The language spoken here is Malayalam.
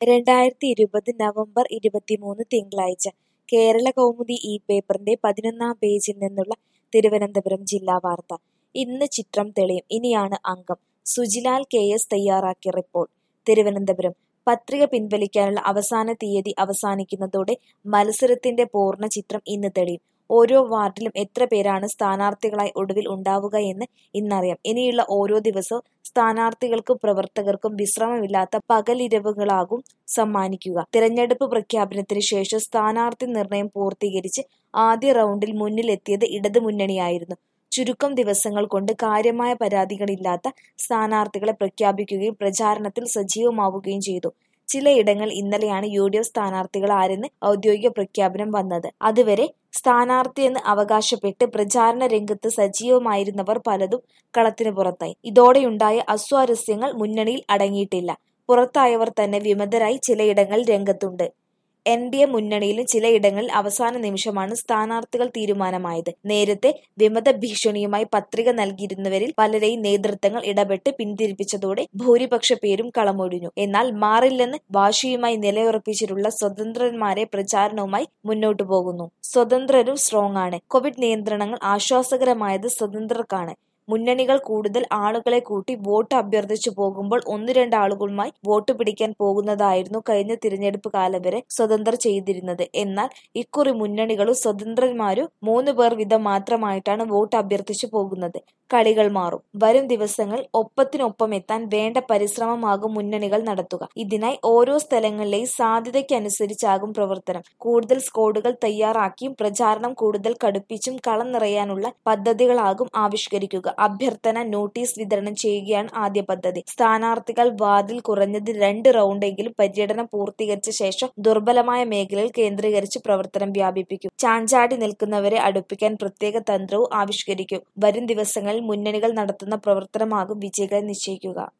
രണ്ടായിരത്തി ഇരുപത് നവംബർ ഇരുപത്തിമൂന്ന് തിങ്കളാഴ്ച കേരളകൗമുദി ഈ പേപ്പറിന്റെ പതിനൊന്നാം പേജിൽ നിന്നുള്ള തിരുവനന്തപുരം ജില്ലാ വാർത്ത ഇന്ന് ചിത്രം തെളിയും ഇനിയാണ് അംഗം സുജിലാൽ കെ എസ് തയ്യാറാക്കിയ റിപ്പോർട്ട് തിരുവനന്തപുരം പത്രിക പിൻവലിക്കാനുള്ള അവസാന തീയതി അവസാനിക്കുന്നതോടെ മത്സരത്തിന്റെ പൂർണ്ണ ചിത്രം ഇന്ന് തെളിയും ഓരോ വാർഡിലും എത്ര പേരാണ് സ്ഥാനാർത്ഥികളായി ഒടുവിൽ ഉണ്ടാവുക എന്ന് ഇന്നറിയാം ഇനിയുള്ള ഓരോ ദിവസവും സ്ഥാനാർത്ഥികൾക്കും പ്രവർത്തകർക്കും വിശ്രമമില്ലാത്ത പകലിരവുകളാകും സമ്മാനിക്കുക തിരഞ്ഞെടുപ്പ് പ്രഖ്യാപനത്തിന് ശേഷം സ്ഥാനാർത്ഥി നിർണയം പൂർത്തീകരിച്ച് ആദ്യ റൗണ്ടിൽ മുന്നിലെത്തിയത് ഇടതുമുന്നണിയായിരുന്നു ചുരുക്കം ദിവസങ്ങൾ കൊണ്ട് കാര്യമായ പരാതികളില്ലാത്ത സ്ഥാനാർത്ഥികളെ പ്രഖ്യാപിക്കുകയും പ്രചാരണത്തിൽ സജീവമാവുകയും ചെയ്തു ചിലയിടങ്ങൾ ഇന്നലെയാണ് യു ഡി എഫ് സ്ഥാനാർത്ഥികൾ ആരെന്ന് ഔദ്യോഗിക പ്രഖ്യാപനം വന്നത് അതുവരെ സ്ഥാനാർത്ഥിയെന്ന് അവകാശപ്പെട്ട് പ്രചാരണ രംഗത്ത് സജീവമായിരുന്നവർ പലതും കളത്തിന് പുറത്തായി ഇതോടെയുണ്ടായ അസ്വാരസ്യങ്ങൾ മുന്നണിയിൽ അടങ്ങിയിട്ടില്ല പുറത്തായവർ തന്നെ വിമതരായി ചിലയിടങ്ങളിൽ രംഗത്തുണ്ട് എൻ ഡി എ മുന്നണിയിലും ചിലയിടങ്ങളിൽ അവസാന നിമിഷമാണ് സ്ഥാനാർത്ഥികൾ തീരുമാനമായത് നേരത്തെ വിമത ഭീഷണിയുമായി പത്രിക നൽകിയിരുന്നവരിൽ പലരെയും നേതൃത്വങ്ങൾ ഇടപെട്ട് പിന്തിരിപ്പിച്ചതോടെ ഭൂരിപക്ഷ പേരും കളമൊഴിഞ്ഞു എന്നാൽ മാറില്ലെന്ന് വാശിയുമായി നിലയുറപ്പിച്ചിട്ടുള്ള സ്വതന്ത്രന്മാരെ പ്രചാരണവുമായി മുന്നോട്ടു പോകുന്നു സ്വതന്ത്രരും സ്ട്രോങ് ആണ് കോവിഡ് നിയന്ത്രണങ്ങൾ ആശ്വാസകരമായത് സ്വതന്ത്രർക്കാണ് മുന്നണികൾ കൂടുതൽ ആളുകളെ കൂട്ടി വോട്ട് അഭ്യർത്ഥിച്ചു പോകുമ്പോൾ ഒന്ന് രണ്ട് ആളുകളുമായി വോട്ട് പിടിക്കാൻ പോകുന്നതായിരുന്നു കഴിഞ്ഞ തിരഞ്ഞെടുപ്പ് കാലം വരെ സ്വതന്ത്രർ ചെയ്തിരുന്നത് എന്നാൽ ഇക്കുറി മുന്നണികളും സ്വതന്ത്രന്മാരും മൂന്ന് പേർ വീതം മാത്രമായിട്ടാണ് വോട്ട് അഭ്യർത്ഥിച്ചു പോകുന്നത് കളികൾ മാറും വരും ദിവസങ്ങൾ ഒപ്പത്തിനൊപ്പം എത്താൻ വേണ്ട പരിശ്രമമാകും മുന്നണികൾ നടത്തുക ഇതിനായി ഓരോ സ്ഥലങ്ങളിലെയും സാധ്യതയ്ക്കനുസരിച്ചാകും പ്രവർത്തനം കൂടുതൽ സ്കോഡുകൾ തയ്യാറാക്കിയും പ്രചാരണം കൂടുതൽ കടുപ്പിച്ചും കളം നിറയാനുള്ള പദ്ധതികളാകും ആവിഷ്കരിക്കുക അഭ്യർത്ഥന നോട്ടീസ് വിതരണം ചെയ്യുകയാണ് ആദ്യ പദ്ധതി സ്ഥാനാർത്ഥികൾ വാർഡിൽ കുറഞ്ഞത് രണ്ട് റൗണ്ടെങ്കിലും പര്യടനം പൂർത്തീകരിച്ച ശേഷം ദുർബലമായ മേഖലയിൽ കേന്ദ്രീകരിച്ച് പ്രവർത്തനം വ്യാപിപ്പിക്കും ചാഞ്ചാടി നിൽക്കുന്നവരെ അടുപ്പിക്കാൻ പ്രത്യേക തന്ത്രവും ആവിഷ്കരിക്കും വരും ദിവസങ്ങളിൽ മുന്നണികൾ നടത്തുന്ന പ്രവർത്തനമാകും വിജയികളെ നിശ്ചയിക്കുക